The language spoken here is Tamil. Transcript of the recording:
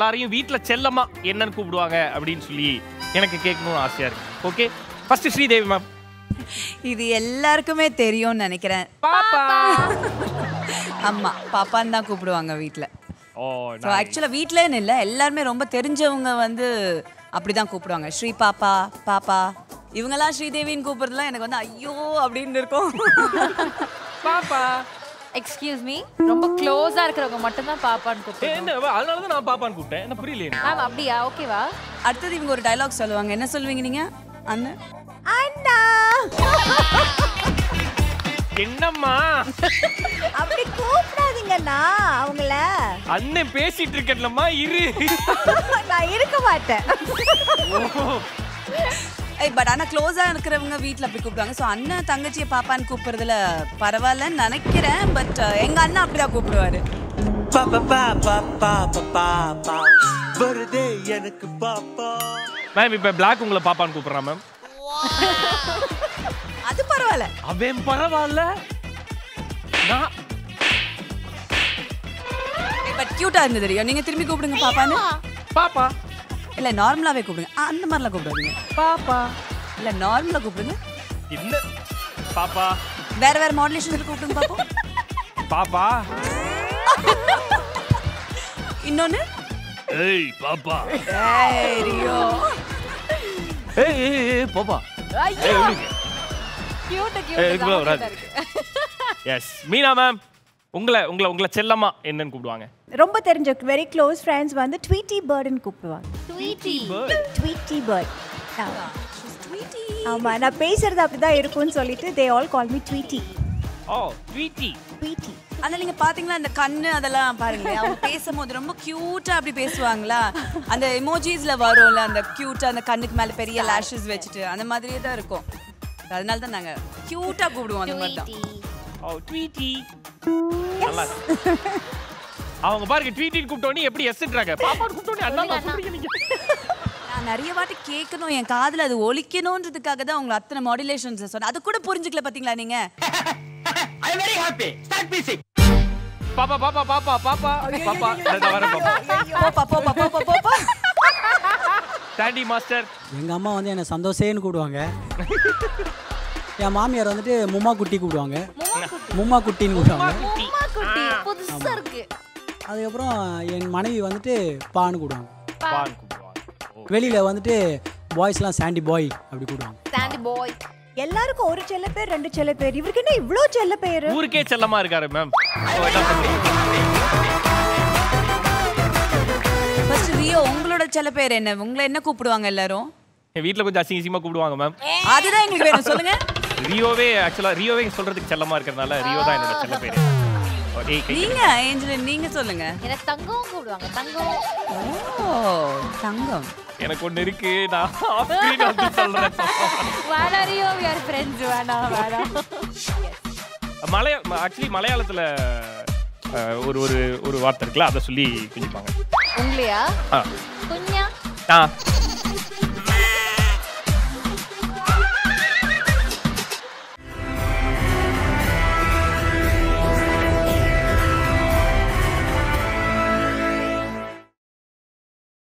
எல்லாரையும் வீட்ல செல்லமா என்னன்னு கூப்பிடுவாங்க அப்படின்னு சொல்லி எனக்கு கேட்கணும்னு ஆசையா இருக்கு ஓகே ஃபர்ஸ்ட் ஸ்ரீதேவி மேம் இது எல்லாருக்குமே தெரியும்னு நினைக்கிறேன் பாப்பா ஆமா பாப்பான்னு தான் கூப்பிடுவாங்க வீட்ல ஓ ஸோ ஆக்சுவலாக வீட்லன்னு இல்லை எல்லாருமே ரொம்ப தெரிஞ்சவங்க வந்து அப்படிதான் கூப்பிடுவாங்க ஸ்ரீ பாப்பா பாப்பா இவங்கெல்லாம் ஸ்ரீதேவின்னு கூப்பிடுறதுலாம் எனக்கு வந்து ஐயோ அப்படின்னு இருக்கும் பாப்பா எக்ஸ்கியூஸ் மீ ரொம்ப க்ளோஸா இருக்கிறவங்க மட்டும் தான் பாப்பான்னு ஏ, கூப்பிடுவோம் என்ன அதனால தான் நான் பாப்பான்னு கூப்பிட்டேன் என்ன புரியல எனக்கு. மேம் அப்படியா ஓகேவா அடுத்தது இவங்க ஒரு டயலாக் சொல்லுவாங்க என்ன சொல்லுவீங்க நீங்க அண்ணன் அண்ணா என்னம்மா அப்படி கூப்பிடாதீங்கண்ணா அவங்கள அண்ணன் பேசிட்டு இருக்கேன்லம்மா இரு நான் இருக்க மாட்டேன் ஏய் பட் ஆனால் க்ளோஸாக இருக்கிறவங்க வீட்டில் அப்படி கூப்பிடுவாங்க ஸோ அண்ணன் தங்கச்சியை பாப்பான்னு கூப்பிடுறதுல பரவாயில்லன்னு நினைக்கிறேன் பட் எங்கள் அண்ணன் அப்படிதான் கூப்பிடுவாரு பாப்பா பாப்பா பாப்பா பாப்பா வருதே எனக்கு பாப்பா மேம் இப்ப பிளாக் உங்களை பாப்பான்னு கூப்பிடுறான் மேம் அது பரவாயில்ல அவன் பரவாயில்ல நான் பட் க்யூட்டாக இருந்தது தெரியும் நீங்கள் திரும்பி கூப்பிடுங்க பாப்பான்னு பாப்பா இல்லை நார்மலாகவே கூப்பிடுங்க ஆ, அந்த மாதிரிலாம் கூப்பிடாதீங்க பாப்பா இல்லை நார்மலாக கூப்பிடுங்க என்ன பாப்பா வேற வேற மாடுலேஷன்ஸில் கூப்பிடுங்க பார்ப்போம் பாப்பா இன்னொன்று ஏய் பாப்பா ரியோ ஏய் ஏய் ஏய் பாப்பா ஐயோ கியூட் ஏய், இதுக்குள்ள வராது. எஸ் மீனா மேம் உங்களை உங்களை உங்களை செல்லமா என்னன்னு கூப்பிடுவாங்க ரொம்ப தெரிஞ்ச வெரி க்ளோஸ் ஃப்ரெண்ட்ஸ் வந்து ட்வீட்டி பேர்டுன்னு கூப்பிடுவாங்க ஸ்வீட்டி ட்வீட்டி பேர்ட் ஆமா நான் பேசுறது அப்படிதான் இருக்கும்னு சொல்லிட்டு they all call me Tweety oh Sweety Tweety ஆனால் நீங்கள் பார்த்தீங்களா அந்த கண்ணு அதெல்லாம் பாருங்களேன் அவங்க பேசும்போது ரொம்ப க்யூட்டாக அப்படி பேசுவாங்களா அந்த எமோஜிஸில் வரும்ல அந்த க்யூட்டாக அந்த கண்ணுக்கு மேலே பெரிய லேஷஸ் வச்சுட்டு அந்த மாதிரியே தான் இருக்கும் அதனால தான் நாங்கள் க்யூட்டாக கூப்பிடுவோம் அந்த மாதிரி தான் ஓ ட்வீட்டி நல்லா இருக்கு. அவங்க பாருங்க ட்வீட்டின்னு கூப்பிட்டோன்னே எப்படி எஸ்ன்றாங்க பாப்பான்னு கூப்பிட்டோன்னே அண்ணா நான் சொல்றீங்க நீங்க நான் நிறைய வாட்டி கேட்கணும் என் காதில் அது ஒலிக்கணுன்றதுக்காக தான் உங்களை அத்தனை மாடுலேஷன்ஸ் சொன்னேன் அது கூட புரிஞ்சுக்கல பார்த்தீங்களா நீங்கள் பாப்பா பாப்பா பாப்பா பாப்பா பாப்பா இந்த வர பாப்பா போப்பா போப்பா போப்பா போப்பா சாண்டி மாஸ்டர் எங்க அம்மா வந்து என்னை சந்தோஷேன்னு கூப்பிடுவாங்க என் மாமியார் வந்துட்டு மும்மா குட்டி கூப்பிடுவாங்க மும்மா குட்டின்னு கூப்பிடுவாங்க அம்மா குட்டி புதுசா இருக்கு அதுக்கப்புறம் என் மனைவி வந்துட்டு பான்னு கூப்பிடுவாங்க பான் கூப்பிடுவாங்க வெளியில வந்துட்டு பாய்ஸ்லாம் சாண்டி பாய் அப்படி கூப்பிடுவாங்க சாண்டி பாய் எல்லாருக்கும் ஒரு செல்ல பேர் ரெண்டு செல்ல பேர் இவருக்கு என்ன இவ்ளோ செல்ல பேரு ஊருக்கே செல்லமா இருக்காரு மேம் என்ன சொல்றீங்க ஃபர்ஸ்ட் ரியோ உங்களோட செல்ல பேர் என்ன உங்களை என்ன கூப்பிடுவாங்க எல்லாரும் என் வீட்ல கொஞ்சம் அசிங்க அசிங்கமா கூப்பிடுவாங்க மேம் அதுதான் எங்களுக்கு வேணும் சொல்லுங்க ரியோவே ஆக்சுவலா ரியோவே சொல்றதுக்கு செல்லமா இருக்கிறதுனால ரியோ தான் என்னோட செல்ல பேரு ஓ, ஏய், கை நீங்க ஏஞ்சலின் நீங்க சொல்லுங்க எனக்கு தங்கம் கூப்பிடுவாங்க தங்கம் ஓ தங்கம் எனக்கு ஒண்ணு இருக்கு நான் off screen வந்து சொல்றேன் வேணாரியோ வி ஆர் ஃப்ரெண்ட்ஸ் வேணாம் வேணாம் மலையா ஆக்சுவலி மலையாளத்துல அஹ், ஒரு ஒரு ஒரு வார்த்தை இருக்குல்ல அதை சொல்லி குஞ்சிப்பாங்க உங்களையா ஆ குஞ்சா ஆ